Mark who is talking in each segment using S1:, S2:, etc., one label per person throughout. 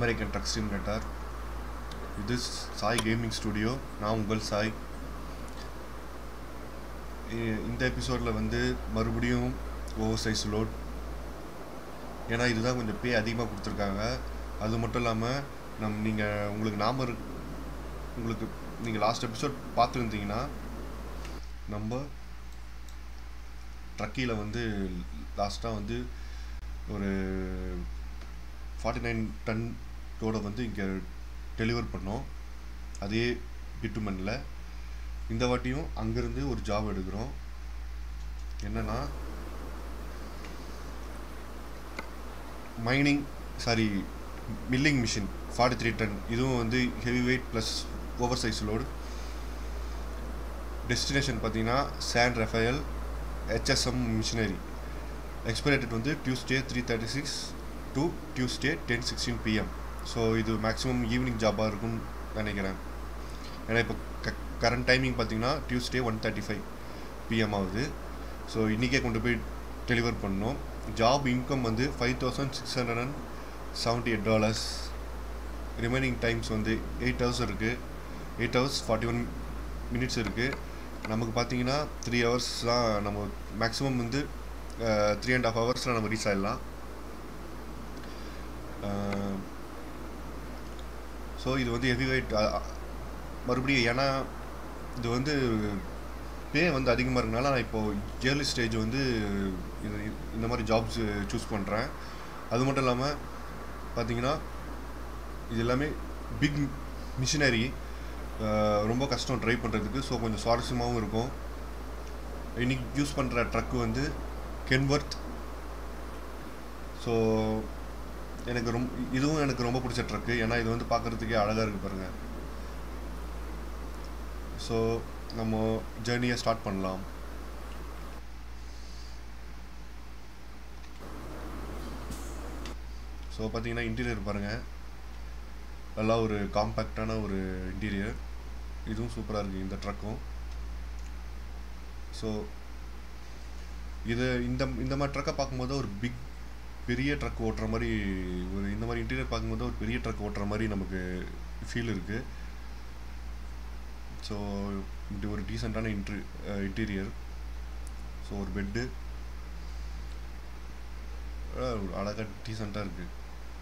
S1: American drug simulator இது Sai gaming studio நான் உங்கள் சாய் இ- இந்த எபிசோடில் வந்து மறுபடியும் ஓவர் சைஸ் லோட் ஏன்னா இதுதான் கொஞ்சம் பே அதிகமாக கொடுத்துருக்காங்க அது மட்டும் இல்லாமல் நம் நீங்கள் உங்களுக்கு நாம இரு உங்களுக்கு நீங்கள் லாஸ்ட் எபிசோட் பார்த்துருந்தீங்கன்னா நம்ம ட்ரக்கியில் வந்து லாஸ்ட்டாக வந்து ஒரு ஃபார்ட்டி நைன் டன்னோட வந்து இங்கே டெலிவர் பண்ணோம் அதே பிட்டுமனில் இந்த வாட்டியும் அங்கேருந்து ஒரு ஜாப் எடுக்கிறோம் என்னன்னா mining sorry milling machine forty three ton இதுவும் வந்து heavy weight plus over size load destination பார்த்தீங்கன்னா சான் ரஃபேல் ஹெச்எஸ்எம் மிஷினரி எக்ஸ்பைரேட்டட் வந்து Tuesday three thirty six to Tuesday ten sixteen PM so இது மேக்ஸிமம் ஈவினிங் ஜாபாக இருக்கும்னு நினைக்கிறேன் ஏன்னா இப்போ க கரண்ட் டைமிங் பார்த்தீங்கன்னா Tuesday one thirty five PM ஆகுது ஸோ இன்றைக்கே கொண்டு போய் டெலிவர் பண்ணோம் ஜாப் இன்கம் வந்து five thousand six hundred and seventy eight dollars remaining times வந்து எயிட் ஹவர்ஸ் இருக்குது eight hours forty one minutes இருக்குது நமக்கு பார்த்தீங்கன்னா த்ரீ ஹவர்ஸ் தான் நம்ம மேக்ஸிமம் வந்து த்ரீ அண்ட் ஹாஃப் ஹவர்ஸில் நம்ம ரீச் ஆகிடலாம் ஸோ இது வந்து ஹெவி வெயிட் மறுபடியும் ஏன்னா இது வந்து பே வந்து அதிகமாக இருக்கனால நான் இப்போது ஏர்லி ஸ்டேஜ் வந்து இது இந்த மாதிரி ஜாப்ஸ் சூஸ் பண்ணுறேன் அது மட்டும் இல்லாமல் பார்த்தீங்கன்னா இது எல்லாமே பிக் மிஷினரி ரொம்ப கஷ்டம் ட்ரைவ் பண்ணுறதுக்கு ஸோ கொஞ்சம் சுவாரஸ்யமாகவும் இருக்கும் இன்னைக்கு யூஸ் பண்ணுற ட்ரக்கு வந்து கென்வர்த் ஸோ எனக்கு ரொம்ப இதுவும் எனக்கு ரொம்ப பிடிச்ச ட்ரக்கு ஏன்னா இது வந்து பார்க்குறதுக்கே அழகாக இருக்குது பாருங்கள் ஸோ நம்ம ஜேர்னியை ஸ்டார்ட் பண்ணலாம் ஸோ பார்த்தீங்கன்னா இன்டீரியர் பாருங்கள் நல்லா ஒரு காம்பேக்டான ஒரு இன்டீரியர் இதுவும் சூப்பராக இருக்குது இந்த ட்ரக்கும் ஸோ இது இந்த இந்த மாதிரி ட்ரக்கை பார்க்கும்போது ஒரு பிக் பெரிய ட்ரக் ஓட்டுற மாதிரி ஒரு இந்த மாதிரி இன்டீரியர் பார்க்கும்போது ஒரு பெரிய ட்ரக் ஓட்டுற மாதிரி நமக்கு ஃபீல் இருக்குது ஸோ இப்படி ஒரு டீசெண்டான இன்ட்ரி இன்டீரியர் ஸோ ஒரு பெட்டு அழகாக டீசெண்டாக இருக்குது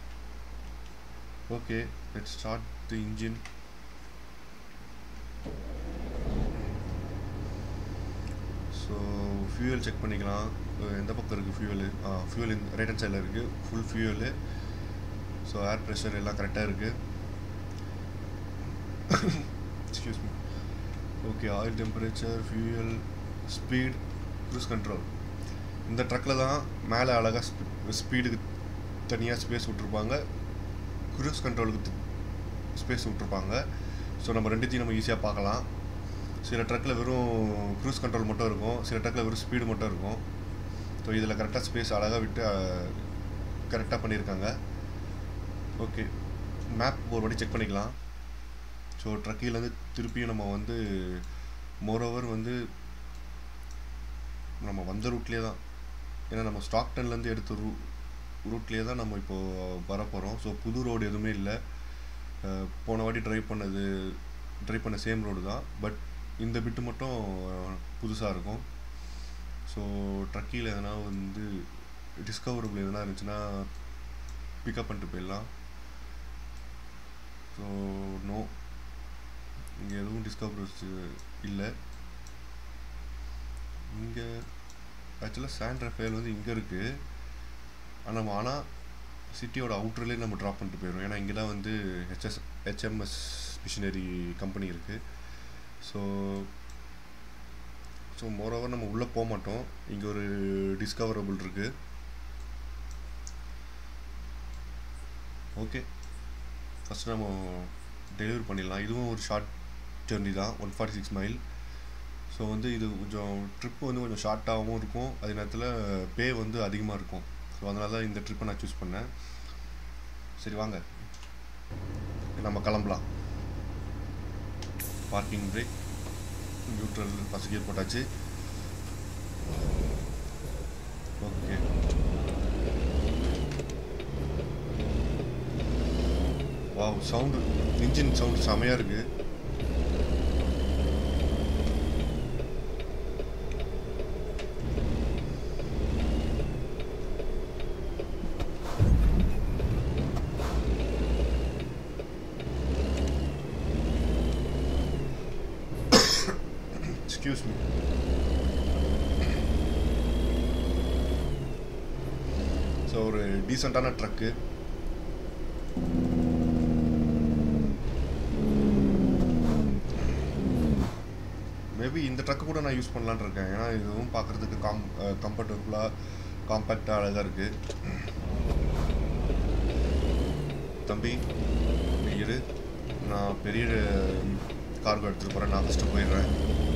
S1: okay let start the engine so fuel check பண்ணிக்கலாம் அஹ் எந்த பக்கம் இருக்குது ஃபியூவலு ஆ ஃபியூவல் இந்த ரைட் ஹேண்ட் சைடில் இருக்குது full fuel so air pressure எல்லாம் கரெக்டாக இருக்குது excuse me okay oil temperature fuel speed cruise control இந்த ட்ரக்கில் தான் மேலே அழகாக ஸ்பீடுக்கு தனியாக ஸ்பேஸ் விட்ருப்பாங்க க்ரூஸ் கண்ட்ரோலுக்கு ஸ்பேஸ் விட்ருப்பாங்க ஸோ நம்ம ரெண்டுத்தையும் நம்ம ஈஸியாக பார்க்கலாம் சில ட்ரக்கில் வெறும் க்ரூஸ் கண்ட்ரோல் மட்டும் இருக்கும் சில ட்ரக்கில் வெறும் ஸ்பீடு மட்டும் இருக்கும் ஸோ இதில் கரெக்டாக ஸ்பேஸ் அழகாக விட்டு கரெக்டாக பண்ணியிருக்காங்க ஓகே மேப் ஒரு வாட்டி செக் பண்ணிக்கலாம் ஸோ ட்ரக்கிலேருந்து திருப்பியும் நம்ம வந்து மோரோவர் வந்து நம்ம வந்த ரூட்லேயே தான் ஏன்னா நம்ம ஸ்டாக்டன்லேருந்து எடுத்த ரூ ரூட்லேயே தான் நம்ம இப்போது வர போகிறோம் ஸோ புது ரோடு எதுவுமே இல்லை அஹ் போன வாட்டி ட்ரைவ் பண்ணது ட்ரைவ் பண்ண சேம் ரோடு தான் பட் இந்த பிட்டு மட்டும் புதுசாக இருக்கும் ஸோ ட்ரக்கியில் எதனா வந்து டிஸ்கவரபிள் எதனா இருந்துச்சுன்னா பிக்கப் பண்ணிட்டு போயிடலாம் ஸோ நோ இங்கே எதுவும் டிஸ்கவர்ஸ் இல்லை இங்கே ஆக்சுவலாக சாண்ட் ரஃபேல் வந்து இங்கே இருக்குது ஆனால் நம்ம ஆனால் சிட்டியோட அவுட்டர்லேயே நம்ம ட்ராப் பண்ணிட்டு போயிடும் ஏன்னா இங்கே தான் வந்து ஹெச்எஸ் ஹெச்எம்எஸ் மிஷினரி கம்பெனி இருக்குது ஸோ ஸோ மோரோவர் நம்ம உள்ளே போக மாட்டோம் இங்கே ஒரு டிஸ்கவரபிள் இருக்குது ஓகே ஃபஸ்ட்டு நம்ம டெலிவரி பண்ணிடலாம் இதுவும் ஒரு ஷார்ட் ஜர்னி தான் one forty six mile so வந்து இது கொஞ்சம் ட்ரிப்பு வந்து கொஞ்சம் ஷார்ட்டாகவும் இருக்கும் அதே நேரத்தில் பே வந்து அதிகமாக இருக்கும் ஸோ அதனால தான் இந்த ட்ரிப்பை நான் சூஸ் பண்ணேன் சரி வாங்க நம்ம கிளம்பலாம் parking brake neutral first gear போட்டாச்சு okay wow sound engine sound செமையாக இருக்குது எக்ஸ்கியூஸ் மீ ஸோ ஒரு டீசெண்டான ட்ரக்கு மேபி இந்த ட்ரக்கு கூட நான் யூஸ் பண்ணலான்னு இருக்கேன் ஏன்னா இதுவும் பார்க்குறதுக்கு கம் கம்ஃபர்டபுளாக காம்பேக்டாக அழகாக இருக்குது தம்பி நீ இரு நான் பெரிய கார்கோ எடுத்துகிட்டு போகிறேன் நான் ஃபஸ்ட்டு போயிடுறேன்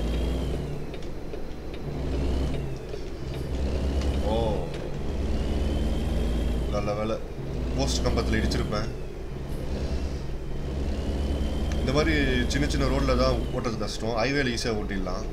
S1: ஓ நல்ல வேலை போஸ்ட் கம்பத்தில் இடிச்சிருப்பேன் இந்த மாதிரி சின்ன சின்ன ரோட்டில் தான் ஓட்டுறது கஷ்டம் ஹைவேல ஈஸியாக ஓட்டிடலாம்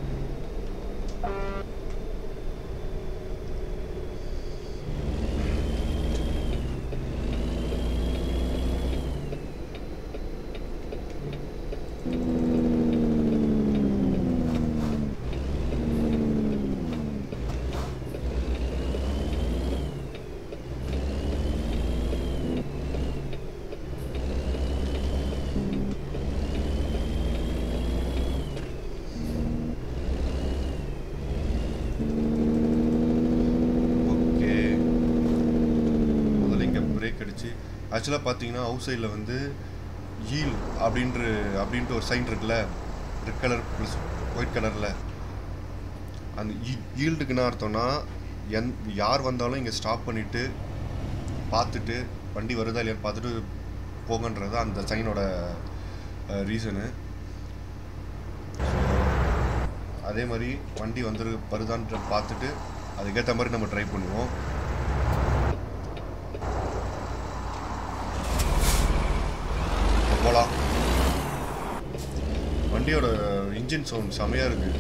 S1: ஓகே முதல்ல இங்கே பிரேக் அடிச்சு ஆக்சுவலாக பார்த்தீங்கன்னா அவுட் சைடில் வந்து ஈல் அப்படின்ற அப்படின்ட்டு ஒரு சைன் இருக்குல்ல ரெட் கலர் ப்ளஸ் ஒயிட் கலரில் அந்த ஈல்டுக்கு என்ன அர்த்தம்னா எந் யார் வந்தாலும் இங்கே ஸ்டாப் பண்ணிவிட்டு பார்த்துட்டு வண்டி வருதா இல்லையான்னு பார்த்துட்டு போங்கன்றது அந்த சைனோட ரீசனு அதே மாதிரி வண்டி வந்துரு வருதான்ற பார்த்துட்டு அதுக்கேற்ற மாதிரி நம்ம ட்ரை பண்ணுவோம் போகலாம் வண்டியோட இன்ஜின் சவுண்ட் செமையாக இருக்கு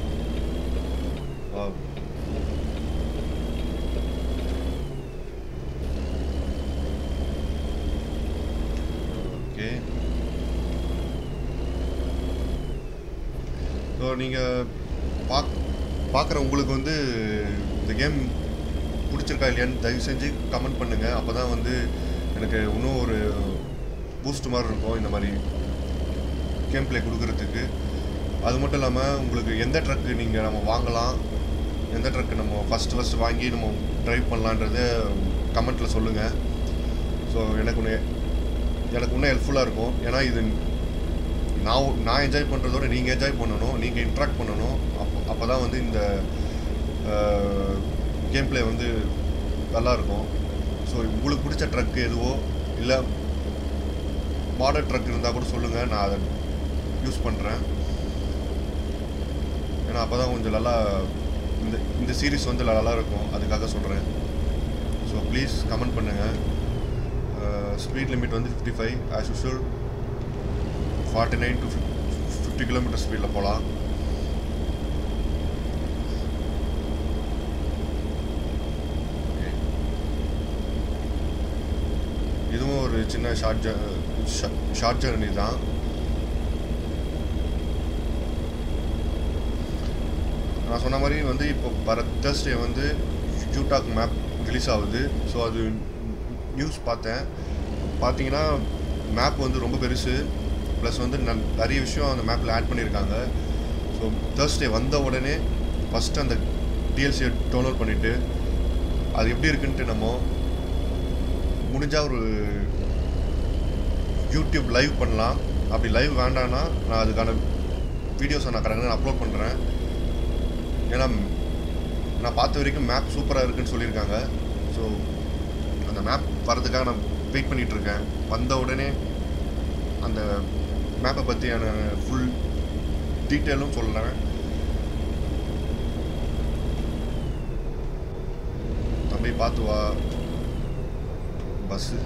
S1: Wow. ஓகே ஸோ நீங்கள் பாக் பார்க்குற உங்களுக்கு வந்து இந்த கேம் பிடிச்சிருக்கா இல்லையான்னு தயவு செஞ்சு கமெண்ட் பண்ணுங்கள் அப்போ தான் வந்து எனக்கு இன்னும் ஒரு பூஸ்ட் மாதிரி இருக்கும் இந்த மாதிரி கேம் ப்ளே கொடுக்கறதுக்கு அது மட்டும் இல்லாமல் உங்களுக்கு எந்த ட்ரக்கு நீங்கள் நம்ம வாங்கலாம் எந்த ட்ரக்கு நம்ம ஃபஸ்ட்டு ஃபஸ்ட்டு வாங்கி நம்ம ட்ரைவ் பண்ணலான்றத கமெண்ட்டில் சொல்லுங்கள் ஸோ எனக்கு ஒன்று எனக்கு இன்னும் ஹெல்ப்ஃபுல்லாக இருக்கும் ஏன்னா இது நான் நான் என்ஜாய் பண்ணுறதோட நீங்கள் என்ஜாய் பண்ணணும் நீங்கள் இன்ட்ராக்ட் பண்ணணும் அப்போ அப்போ தான் வந்து இந்த கேம் ப்ளே வந்து நல்லா இருக்கும் ஸோ உங்களுக்கு பிடிச்ச ட்ரக் எதுவோ இல்லை மாடல் ட்ரக் இருந்தால் கூட சொல்லுங்கள் நான் அதை யூஸ் பண்ணுறேன் ஏன்னா அப்போ தான் கொஞ்சம் நல்லா இந்த இந்த சீரிஸ் வந்து நல்லா இருக்கும் அதுக்காக சொல்கிறேன் ஸோ ப்ளீஸ் கமெண்ட் பண்ணுங்கள் ஸ்பீட் லிமிட் வந்து fifty five as usual forty nine to fifty kilometer ஸ்பீடில் போகலாம் இதுவும் ஒரு சின்ன ஷார்ட் ஷார்ட் ஜர்னி தான் நான் சொன்ன மாதிரி வந்து இப்போ வர தேர்ஸ்டே வந்து யூடாக் மேப் ரிலீஸ் ஆகுது ஸோ அது நியூஸ் பார்த்தேன் பார்த்தீங்கன்னா மேப் வந்து ரொம்ப பெருசு ப்ளஸ் வந்து நல் நிறைய விஷயம் அந்த மேப்பில் ஆட் பண்ணியிருக்காங்க ஸோ தேர்ஸ்டே வந்த உடனே ஃபஸ்ட்டு அந்த டிஎல்சியை டவுன்லோட் பண்ணிவிட்டு அது எப்படி இருக்குன்ட்டு நம்ம முடிஞ்சால் ஒரு யூடியூப் லைவ் பண்ணலாம் அப்படி லைவ் வேண்டான்னா நான் அதுக்கான வீடியோஸை நான் கடற்கரை அப்லோட் பண்ணுறேன் ஏன்னா நான் பார்த்த வரைக்கும் மேப் சூப்பராக இருக்குன்னு சொல்லியிருக்காங்க ஸோ அந்த மேப் வரதுக்காக நான் வெயிட் பண்ணிகிட்டு இருக்கேன் வந்த உடனே அந்த மேப்பை பற்றியான ஃபுல் டீட்டெயிலும் சொல்கிறேன் தம்பி பார்த்து வா பஸ்ஸு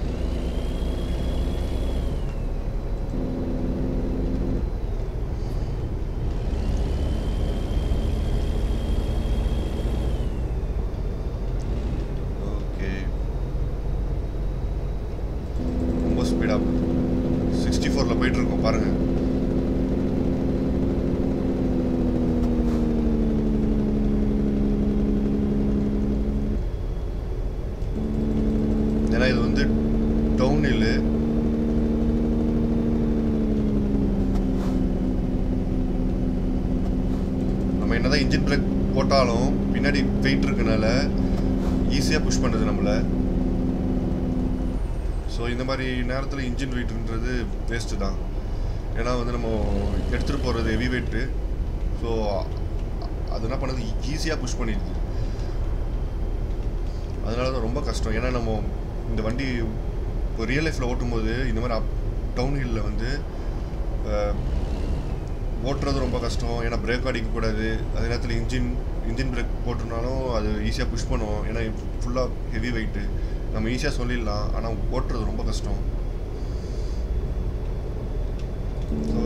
S1: ஓகே ரொம்ப ஸ்பீடாக போகுது நம்ம என்னதான் இன்ஜின் பிரேக் போட்டாலும் பின்னாடி வெயிட் இருக்கனால ஈஸியாக புஷ் பண்ணுது நம்மளை ஸோ இந்த மாதிரி நேரத்தில் இன்ஜின் வெயிட்ன்றது வேஸ்ட்டு தான் ஏன்னா வந்து நம்ம எடுத்துகிட்டு போகிறது ஹெவி வெயிட்டு ஸோ அது என்ன பண்ணுது ஈஸியாக புஷ் பண்ணிடுது அதனால தான் ரொம்ப கஷ்டம் ஏன்னா நம்ம இந்த வண்டி இப்போ ரியல் லைஃப்பில் ஓட்டும்போது இந்த மாதிரி அப் டவுன் ஹில்லில் வந்து அஹ், ஓட்டுறது ரொம்ப கஷ்டம் ஏன்னா பிரேக் அடிக்கக்கூடாது அதே நேரத்தில் இன்ஜின் இன்ஜின் பிரேக் போட்டிருந்தாலும் அது ஈஸியாக புஷ் பண்ணுவோம் ஏன்னா ஃபுல்லாக ஹெவி வெயிட்டு நம்ம ஈஸியாக சொல்லிடலாம் ஆனால் ஓட்டுறது ரொம்ப கஷ்டம் So,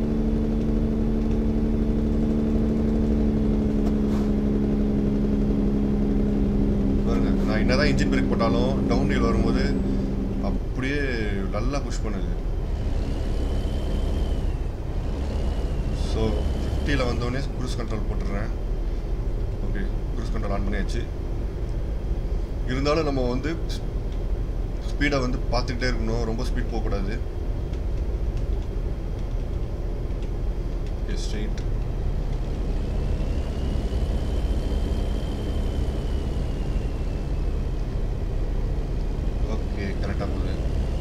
S1: பாருங்க நான் என்னதான் இன்ஜின் பிரேக் போட்டாலும் டவுன் ஹில் வரும்போது அப்படியே நல்லா புஷ் பண்ணுது ஸோ ஃபிஃப்டியில் வந்தோடனே க்ரூஸ் கண்ட்ரோல் போட்டுடுறேன் ஓகே க்ரூஸ் கண்ட்ரோல் ஆன் பண்ணியாச்சு இருந்தாலும் நம்ம வந்து ஸ்பீடை வந்து பார்த்துக்கிட்டே இருக்கணும் ரொம்ப ஸ்பீட் போகக்கூடாது ஓகே ஸ்ட்ரெயிட் ஓகே கரெக்டாக போகுது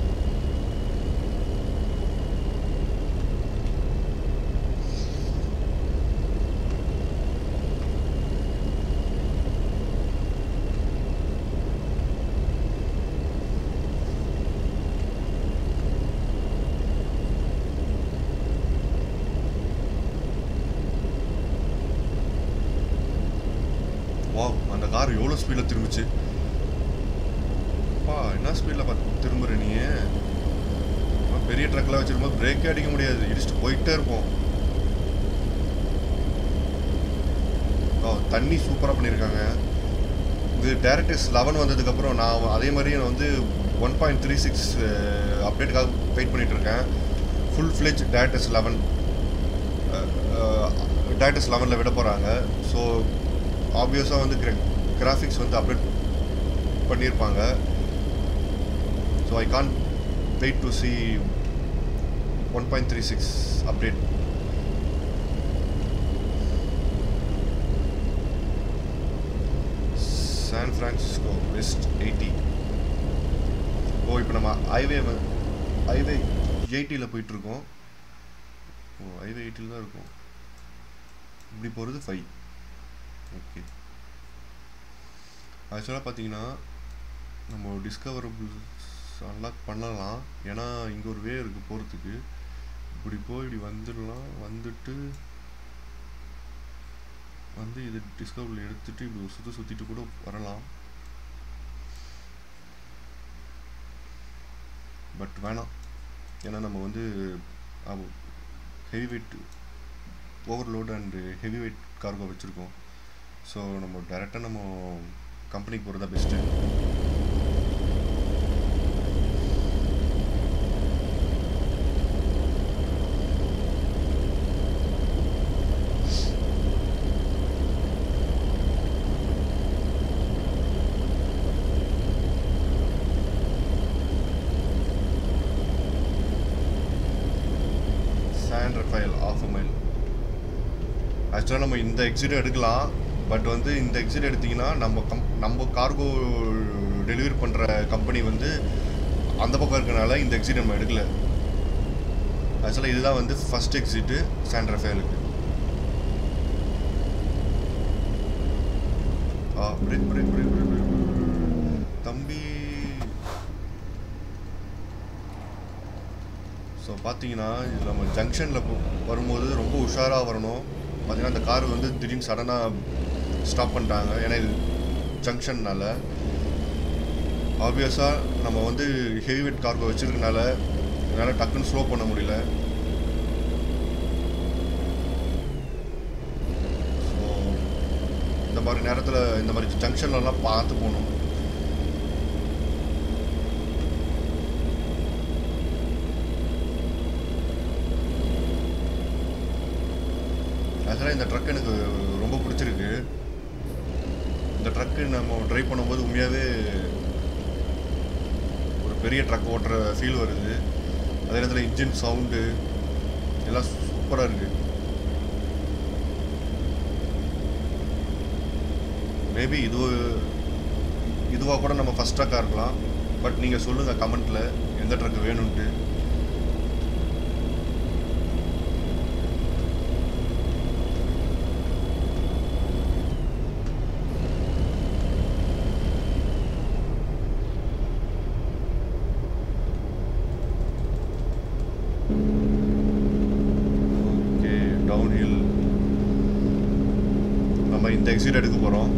S1: வாவ் அந்த கார் எவ்வளோ ஸ்பீடில் திரும்பிச்சு அப்பா என்ன ஸ்பீடில் பார்த்து திரும்புற நீ அப்பா, பெரிய ட்ரக்கில் வச்சிருக்கும்போது பிரேக்கே அடிக்க முடியாது இடிச்சுட்டு போயிட்டே இருப்போம் ஓ தண்ணி சூப்பராக பண்ணியிருக்காங்க இது டேரக்டர்ஸ் லெவன் வந்ததுக்கப்புறம் நான் அதே மாதிரி நான் வந்து ஒன் பாயிண்ட் த்ரீ சிக்ஸ் அப்டேட்டுக்காக வெயிட் பண்ணிட்டு இருக்கேன் full fledge DirectX eleven DirectX லெவனில் விட போகிறாங்க ஸோ ஆப்வியஸாக வந்து கிராஃபிக்ஸ் வந்து அப்டேட் பண்ணியிருப்பாங்க so I can't wait to see one point three six update San Francisco west eighty oh இப்போ நம்ம ஹைவே ஹைவே எயிட்டியில் போயிட்டுருக்கோம் ஓ ஹைவே எயிட்டியில் தான் இருக்கும் இப்படி போகிறது ஃபைவ் ஓகே ஆக்சுவலாக பார்த்தீங்கன்னா நம்ம டிஸ்கவரபிள்ஸ் அன்லாக் பண்ணலாம் ஏன்னா இங்கே ஒரு வே இருக்குது போகிறதுக்கு இப்படி போய் இப்படி வந்துடலாம் வந்துட்டு வந்து இது டிஸ்கவரில் எடுத்துட்டு இப்படி ஒரு சுற்று சுற்றிட்டு கூட வரலாம் பட் வேணாம் ஏன்னா நம்ம வந்து heavy weight overload and heavy weight cargo வச்சுருக்கோம் ஸோ நம்ம டேரெக்டாக நம்ம கம்பெனிக்கு போகிறது தான் best San Rafael off mile ஆக்சுவலாக நம்ம இந்த எக்ஸிட் எடுக்கலாம் பட் வந்து இந்த எக்ஸிட் எடுத்தீங்கன்னா நம்ம கம் நம்ம கார்கோ டெலிவரி பண்ணுற கம்பெனி வந்து அந்த பக்கம் இருக்கனால இந்த எக்ஸிட் நம்ம எடுக்கல ஆக்சுவலாக இதுதான் வந்து ஃபர்ஸ்ட் எக்ஸிட்டு சான் ரஃபேலுக்கு ஆ brake brake brake brake brake தம்பி ஸோ பார்த்தீங்கன்னா இதில் நம்ம ஜங்ஷனில் வரும்போது ரொம்ப உஷாராக வரணும் பார்த்தீங்கன்னா அந்த கார் வந்து திடீர்னு சடனாக ஸ்டாப் பண்ணிட்டாங்க ஏன்னா இது ஜங்ஷன்னால ஆப்வியஸாக நம்ம வந்து ஹெவி வெயிட் கார்கோ வச்சிருக்கனால என்னால் டக்குன்னு ஸ்லோ பண்ண முடியல ஸோ இந்த மாதிரி நேரத்தில் இந்த மாதிரி ஜங்ஷன்லலாம் பார்த்து போகணும் ஆக்சுவலாக இந்த ட்ரக் எனக்கு ரொம்ப பிடிச்சிருக்கு இந்த ட்ரக்கு நம்ம ட்ரைவ் பண்ணும்போது உண்மையாகவே ஒரு பெரிய ட்ரக் ஓட்டுற ஃபீல் வருது அதே நேரத்தில் இன்ஜின் சவுண்டு எல்லாம் சூப்பராக இருக்குது மேபி இது இதுவாக கூட நம்ம ஃபஸ்ட் ட்ரக்காக இருக்கலாம் பட் நீங்கள் சொல்லுங்கள் கமெண்ட்டில் எந்த ட்ரக் வேணும்ன்ட்டு ஓகே டவுன் ஹில் நம்ம இந்த எக்ஸிட் எடுக்க போகிறோம்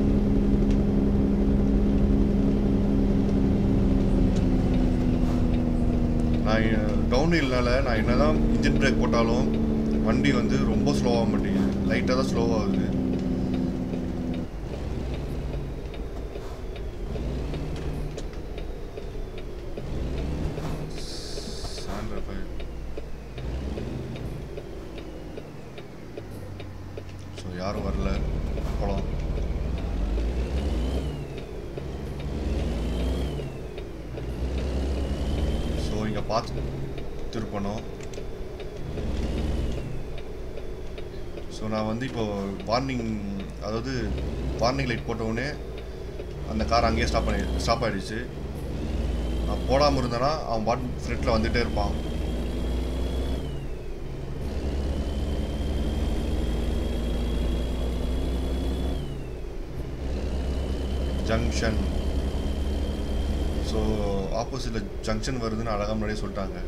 S1: நான் டவுன் ஹில்னால நான் என்னதான் இன்ஜின் பிரேக் போட்டாலும் வண்டி வந்து ரொம்ப ஸ்லோவாக மாட்டேங்குது லைட்டாக தான் ஸ்லோவாகுது சாண்ட் ரஃபேல் ஸோ யாரும் வரல போகலாம் ஸோ இங்கே பார்த்து திருப்பணும் ஸோ நான் வந்து இப்போ வார்னிங் அதாவது வார்னிங் லைட் போட்ட உடனே அந்த கார் அங்கேயே ஸ்டாப் பண்ணி ஸ்டாப் ஆகிடுச்சு நான் போடாமல் இருந்தேன்னா அவன் பாட் ஃப்ரண்ட்டில் வந்துகிட்டே இருப்பான் ஜங்ஷன் ஸோ ஆப்போசிட்டில் ஜங்ஷன் வருதுன்னு அழகாக முன்னாடியே சொல்லிட்டாங்க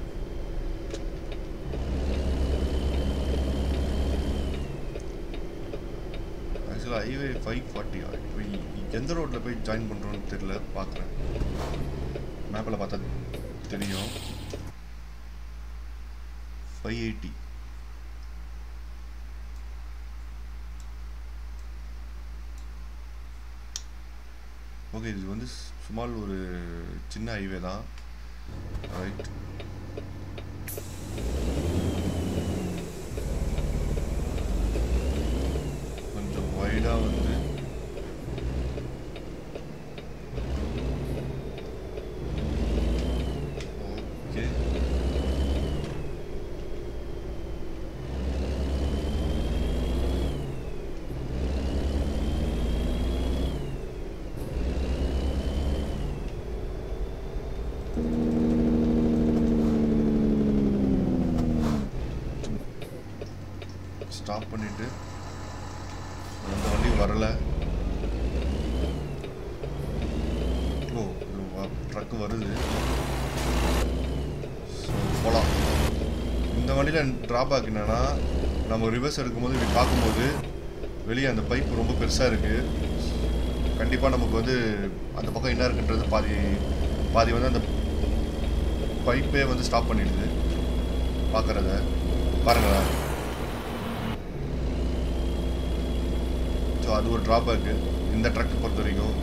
S1: ஆக்சுவலாக ஹைவே ஃபைவ் ஃபார்ட்டி இப்போ எந்த ரோட்டில் போய் ஜாயின் பண்ணுறோன்னு தெரியல பார்க்குறேன் மேப்பில் பார்த்தா தெரியும் ஃபைவ் எயிட்டி ஓகே இது வந்து சும்மா ஒரு சின்ன ஹைவே தான் ரைட் கொஞ்சம் வைடாக வந்து ஓகே ஸ்டாப் பண்ணிட்டு எந்த வண்டியும் வரல ஓ ட்ரக்கு வருது ஸோ போகலாம் இந்த வண்டியில் ட்ராபேக் என்னென்னா நம்ம ரிவர்ஸ் எடுக்கும்போது இப்படி பார்க்கும்போது வெளியே அந்த பைப் ரொம்ப பெருசாக இருக்குது கண்டிப்பாக நமக்கு வந்து அந்த பக்கம் என்ன இருக்குன்றது பாதி பாதி வந்து அந்த பைப்பே வந்து ஸ்டாப் பண்ணிடுது பார்க்குறத பாருங்களேன் ஸோ அது ஒரு ட்ராபேக்கு இந்த ட்ரக்கை பொறுத்த வரைக்கும்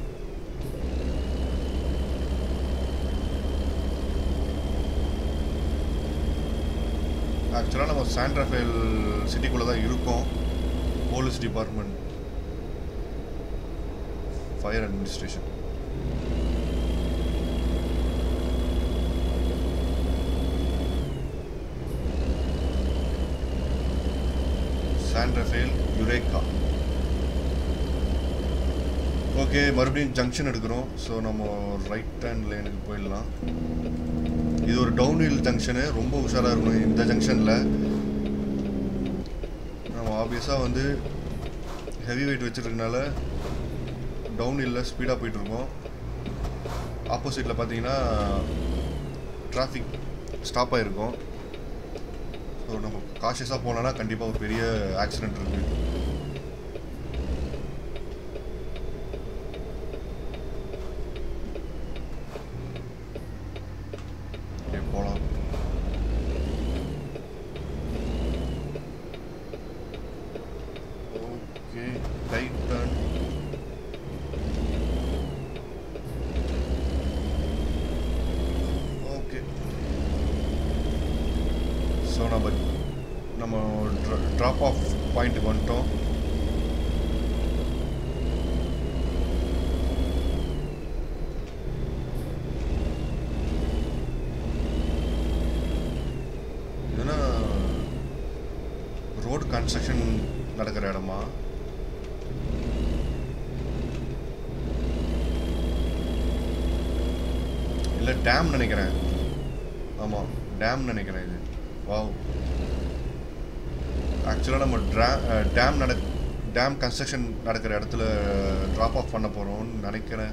S1: ஆக்சுவலாக நம்ம சாண்ட்ரஃபேல் சிட்டிக்குள்ளே தான் இருக்கோம் police department fire administration San Rafael Eureka okay மறுபடியும் ஜங்ஷன் எடுக்கிறோம் ஸோ நம்ம ரைட் ஹேண்ட் லைனுக்கு போயிடலாம் இது ஒரு டவுன் ஹில் ஜங்ஷனு ரொம்ப உஷாராக இருக்கணும் இந்த ஜங்ஷனில் நம்ம ஆப்வியஸாக வந்து ஹெவி வெயிட் வச்சுருக்கனால டவுன் ஹில்லில் ஸ்பீடாக போயிட்டுருக்கோம் ஆப்போசிட்டில் பார்த்தீங்கன்னா டிராஃபிக் ஸ்டாப் ஆகிருக்கும் ஸோ நம்ம காஷியஸாக போனோன்னா கண்டிப்பாக ஒரு பெரிய ஆக்சிடென்ட் இருக்குது ஓகே போகலாம் okay right turn okay so நம்ம நம்ம ட்ராப் ஆஃப் பாயிண்ட்டுக்கு வந்துட்டோம் இதுனா ரோடு கன்ஸ்ட்ரக்ஷன் நடக்கிற இடமா இல்லை டேம் நினைக்கிறேன் ஆமாம் டேம் நினைக்கிறேன் இது வாவ் ஆக்சுவலாக நம்ம ட்ரா டேம் நட டேம் கன்ஸ்ட்ரக்ஷன் நடக்கிற இடத்துல ட்ராப் ஆஃப் பண்ண போகிறோம்னு நினைக்கிறேன்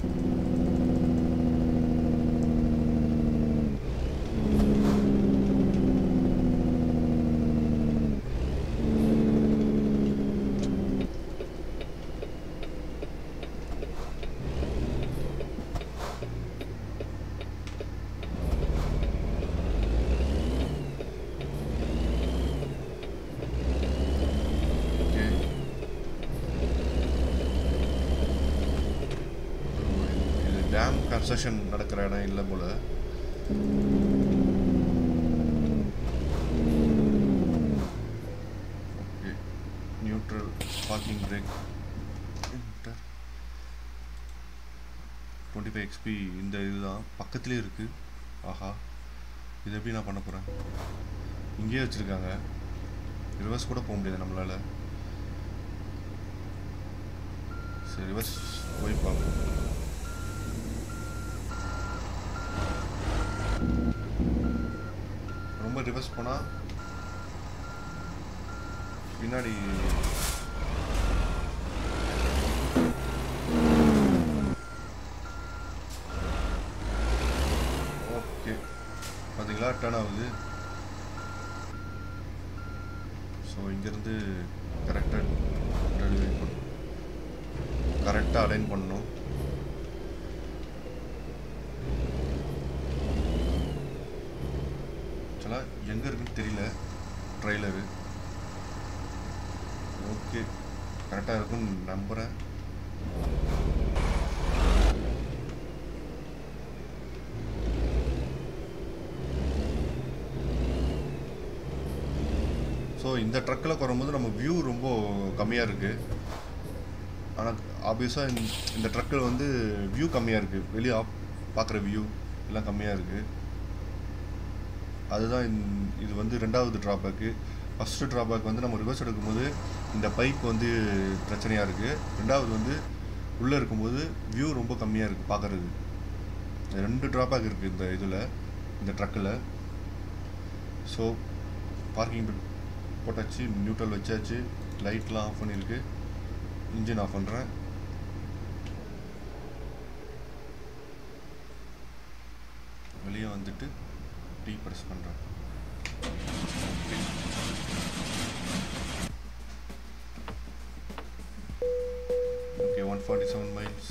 S1: ஓகே இது டேம் கன்ஸ்ட்ரக்ஷன் நடக்கிற இடம் இல்லை போல okay neutral parking brake twenty five XP இந்த இதுதான் பக்கத்துலேயே இருக்குது ஆஹா இது எப்படி நான் பண்ண போகிறேன் இங்கேயே வச்சுருக்காங்க ரிவர்ஸ் கூட போக முடியாது நம்மளால் சரி ரிவர்ஸ் போய் பார்ப்போம் ரொம்ப ரிவர்ஸ் போனால் பின்னாடி ஓகே பார்த்தீங்களா டர்ன் ஆகுது ஸோ இங்கேருந்து கரெக்டாக டெலிவரி பண்ணணும் கரெக்டாக அலைன் பண்ணணும் ஆக்சுவலாக எங்கே இருக்குன்னு தெரியல ட்ரெய்லரு ஓகே கரெக்டாக இருக்குன்னு நம்புகிறேன் ஸோ இந்த ட்ரக்கில் வரும்போது நம்ம வியூ ரொம்ப கம்மியாக இருக்குது ஆனால் ஆப்வியஸாக இந்த ட்ரக்கில் வந்து வியூ கம்மியாக இருக்குது வெளியே ஆப் பார்க்குற வியூ எல்லாம் கம்மியாக இருக்குது அதுதான் இந்த- இது வந்து ரெண்டாவது ட்ராபேக்கு ஃபஸ்ட்டு ட்ராபேக் வந்து நம்ம ரிவர்ஸ் எடுக்கும்போது இந்த பைப் வந்து பிரச்சனையாக இருக்குது ரெண்டாவது வந்து உள்ளே இருக்கும்போது வியூ ரொம்ப கம்மியாக இருக்குது பார்க்குறது ரெண்டு ட்ராபேக் இருக்குது இந்த இதில் இந்த ட்ரக்கில் ஸோ பார்க்கிங் போட்டாச்சு நியூட்ரல் வச்சாச்சு லைட்லாம் ஆஃப் பண்ணியிருக்கு இன்ஜின் ஆஃப் பண்ணுறேன் வெளியே வந்துட்டு டீ ப்ரெஸ் பண்ணுறேன் okay okay one forty seven miles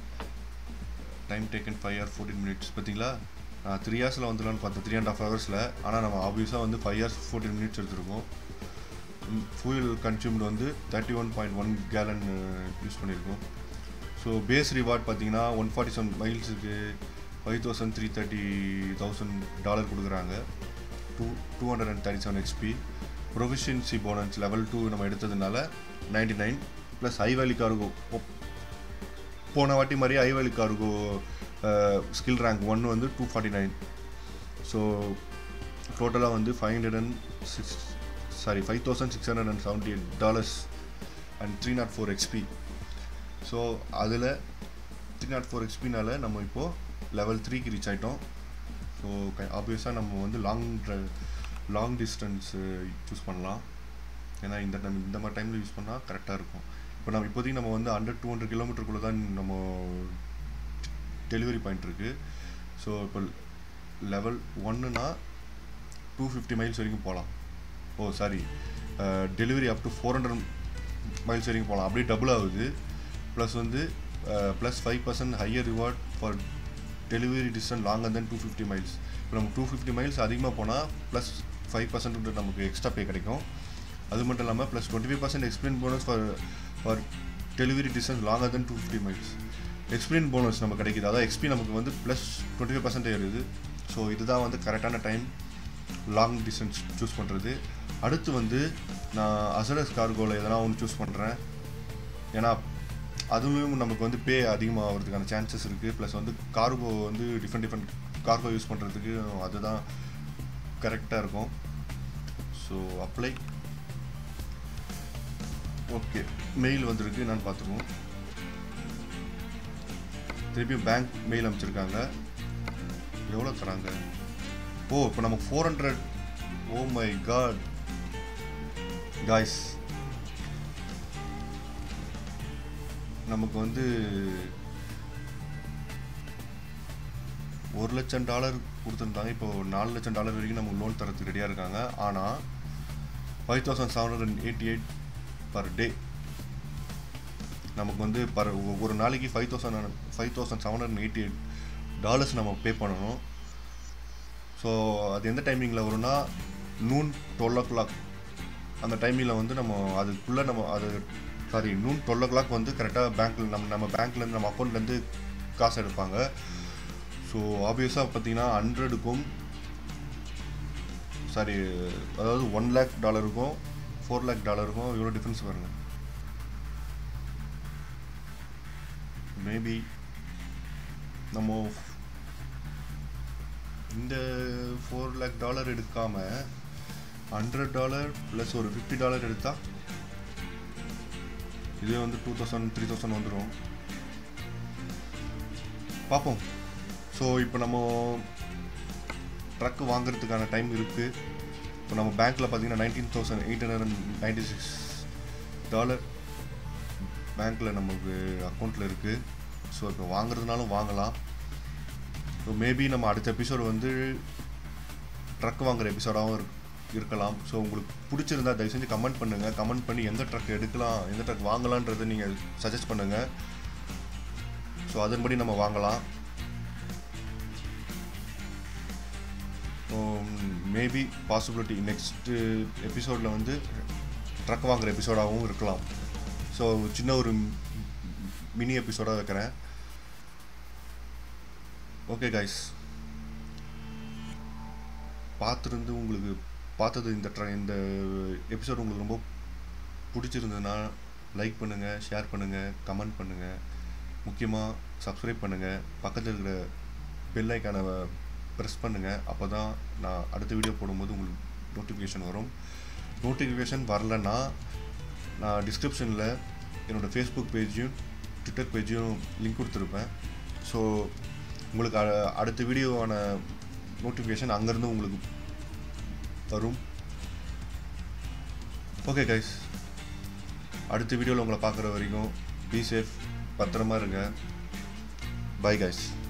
S1: time taken five hour fourteen minutes பார்த்தீங்களா நான் த்ரீ ஹவர்ஸில் வந்துடலான்னு பார்த்தேன் த்ரீ அண்ட் ஆஃப் ஹவர்ஸில் ஆனால் நம்ம ஆப்வியஸாக வந்து ஃபைவ் ஹவர்ஸ் ஃபோர்டீன் மினிட்ஸ் எடுத்திருக்கோம் ஃபியூல் கன்சியூம்டு வந்து thirty one point one gallon use பண்ணியிருக்கோம் ஸோ பேஸ் ரிவார்ட் பார்த்தீங்கன்னா ஒன் ஃபார்ட்டி செவன் மைல்ஸுக்கு five thousand three thirty thousand dollar கொடுக்குறாங்க two two hundred and thirty seven XP proficiency bonus level two நம்ம எடுத்ததுனால ninety nine plus high value cargo போன வாட்டி மாதிரி high value cargo skill rank one வந்து two forty nine so டோட்டலாக வந்து five hundred and six sorry five thousand six hundred and seventy eight dollars and three nought four XP so அதில் three nought four எக்ஸ்பினால நம்ம இப்போது level த்ரீக்கு reach ஆகிட்டோம் so ஆப்வியஸாக நம்ம வந்து லாங் லாங் டிஸ்டன்ஸு சூஸ் பண்ணலாம் ஏன்னா இந்த டைம் இந்த மாதிரி டைமில் யூஸ் பண்ணால் கரெக்டாக இருக்கும் இப்போ நம்ம இப்போதைக்கு நம்ம வந்து ஹண்ட்ரட் டூ ஹண்ட்ரட் கிலோமீட்டருக்குள்ளே தான் நம்ம டெலிவரி பாயிண்ட் இருக்குது ஸோ இப்போ லெவல் ஒன்றுனா டூ ஃபிஃப்டி மைல்ஸ் வரைக்கும் போகலாம் oh sorry delivery up to four hundred miles வரைக்கும் போகலாம் அப்படியே டபுள் ஆகுது ப்ளஸ் வந்து plus five percent higher reward for delivery distance longer then two fifty miles இப்போ நம்ம டூ ஃபிஃப்டி மைல்ஸ் அதிகமாக போனால் ப்ளஸ் ஃபைவ் பர்சன்ட் நமக்கு எக்ஸ்ட்ரா பே கிடைக்கும் அது மட்டும் இல்லாமல் plus twenty five percent explain bonus for for delivery distance longer then two fifty miles explain bonus நமக்கு கிடைக்குது அதாவது எக்ஸ்பி நமக்கு வந்து ப்ளஸ் டுவெண்ட்டி ஃபைவ் பர்சன்ட் ஏறுது ஸோ இதுதான் வந்து கரெக்டான டைம் லாங் டிஸ்டன்ஸ் சூஸ் பண்ணுறது அடுத்து வந்து நான் அசரஸ் கார்கோவில் எதனா ஒன்று சூஸ் பண்ணுறேன் ஏன்னா அதுவும் நமக்கு வந்து பே அதிகமாக ஆகிறதுக்கான சான்சஸ் இருக்குது ப்ளஸ் வந்து கார்கோ வந்து டிஃப்ரெண்ட் டிஃப்ரெண்ட் கார்கோ யூஸ் பண்ணுறதுக்கு அதுதான் கரெக்டாக இருக்கும் ஸோ அப்ளை ஓகே மெயில் வந்திருக்கு என்னன்னு பார்த்துருவோம் திருப்பியும் பேங்க் மெயில் அனுப்பிச்சிருக்காங்க எவ்வளோ தராங்க ஓ இப்போ நமக்கு four hundred oh my God guys நமக்கு வந்து ஒரு லட்சம் டாலர் கொடுத்துருந்தாங்க இப்போ நாலு லட்சம் டாலர் வரைக்கும் நமக்கு லோன் தரத்துக்கு ரெடியாக இருக்காங்க ஆனால் five thousand seven hundred eighty eight per day நமக்கு வந்து பர் ஒரு நாளைக்கு five thousand five thousand seven hundred eighty eight dollars நம்ம பே பண்ணணும் ஸோ அது எந்த டைமிங்கில் வரும்னா நூன் டுவெல் ஓ கிளாக் அந்த டைமிங்கில் வந்து நம்ம அதுக்குள்ளே நம்ம அது sorry noon twelve o'clock வந்து கரெக்டாக பேங்க்கில் நம்ம நம்ம பேங்க்லேருந்து நம்ம அக்கௌண்ட்லேருந்து காசு எடுப்பாங்க ஸோ ஆப்வியஸாக பார்த்தீங்கன்னா ஹண்ட்ரடுக்கும் சாரி அதாவது ஒன் லேக் டாலருக்கும் ஃபோர் லேக் டாலருக்கும் எவ்வளோ டிஃப்ரென்ஸ் வருங்க மேபி நம்ம இந்த ஃபோர் லேக் டாலர் எடுக்காமல் ஹண்ட்ரட் டாலர் ப்ளஸ் ஒரு ஃபிஃப்டி டாலர் எடுத்தால் இதே வந்து டூ தௌசண்ட் த்ரீ தௌசண்ட் வந்துடும் பார்ப்போம் ஸோ இப்போ நம்ம ட்ரக் வாங்குறதுக்கான டைம் இருக்குது இப்போ நம்ம பேங்க்கில் பார்த்தீங்கன்னா nineteen thousand eight hundred and ninety six dollar பேங்க்கில் நமக்கு அக்கௌண்ட்டில் இருக்குது ஸோ இப்போ வாங்குறதுனாலும் வாங்கலாம் ஸோ மேபி நம்ம அடுத்த எபிசோடு வந்து ட்ரக் வாங்குற எபிசோடாகவும் இருக்கு இருக்கலாம் ஸோ உங்களுக்கு பிடிச்சிருந்தா தயவு செஞ்சு கமெண்ட் பண்ணுங்கள் கமெண்ட் பண்ணி எந்த ட்ரக் எடுக்கலாம் எந்த ட்ரக் வாங்கலான்றதை நீங்கள் சஜஸ்ட் பண்ணுங்கள் ஸோ அதன்படி நம்ம வாங்கலாம் மேபி பாசிபிலிட்டி நெக்ஸ்ட்டு எபிசோடில் வந்து ட்ரக் வாங்குற எபிசோடாகவும் இருக்கலாம் ஸோ சின்ன ஒரு மினி எபிசோடாக வைக்கிறேன் ஓகே கைஸ் பார்த்துருந்து உங்களுக்கு பார்த்தது இந்த ட்ர இந்த எபிசோட் உங்களுக்கு ரொம்ப பிடிச்சிருந்ததுன்னா லைக் பண்ணுங்கள் ஷேர் பண்ணுங்கள் கமெண்ட் பண்ணுங்கள் முக்கியமாக சப்ஸ்கிரைப் பண்ணுங்கள் பக்கத்தில் இருக்கிற பெல் ஐக்கானை ப்ரெஸ் பண்ணுங்கள் அப்போ தான் நான் அடுத்த வீடியோ போடும்போது உங்களுக்கு நோட்டிஃபிகேஷன் வரும் நோட்டிஃபிகேஷன் வரலன்னா நான் டிஸ்கிரிப்ஷனில் என்னோடய ஃபேஸ்புக் பேஜையும் ட்விட்டர் பேஜையும் லிங்க் கொடுத்துருப்பேன் ஸோ உங்களுக்கு அ- அடுத்த வீடியோவான நோட்டிஃபிகேஷன் அங்கேருந்து உங்களுக்கு வரும் ஓகே கைஸ் அடுத்த வீடியோவில் உங்களை பார்க்குற வரைக்கும் பி சேஃப் பத்திரமா இருங்க பை கைஸ்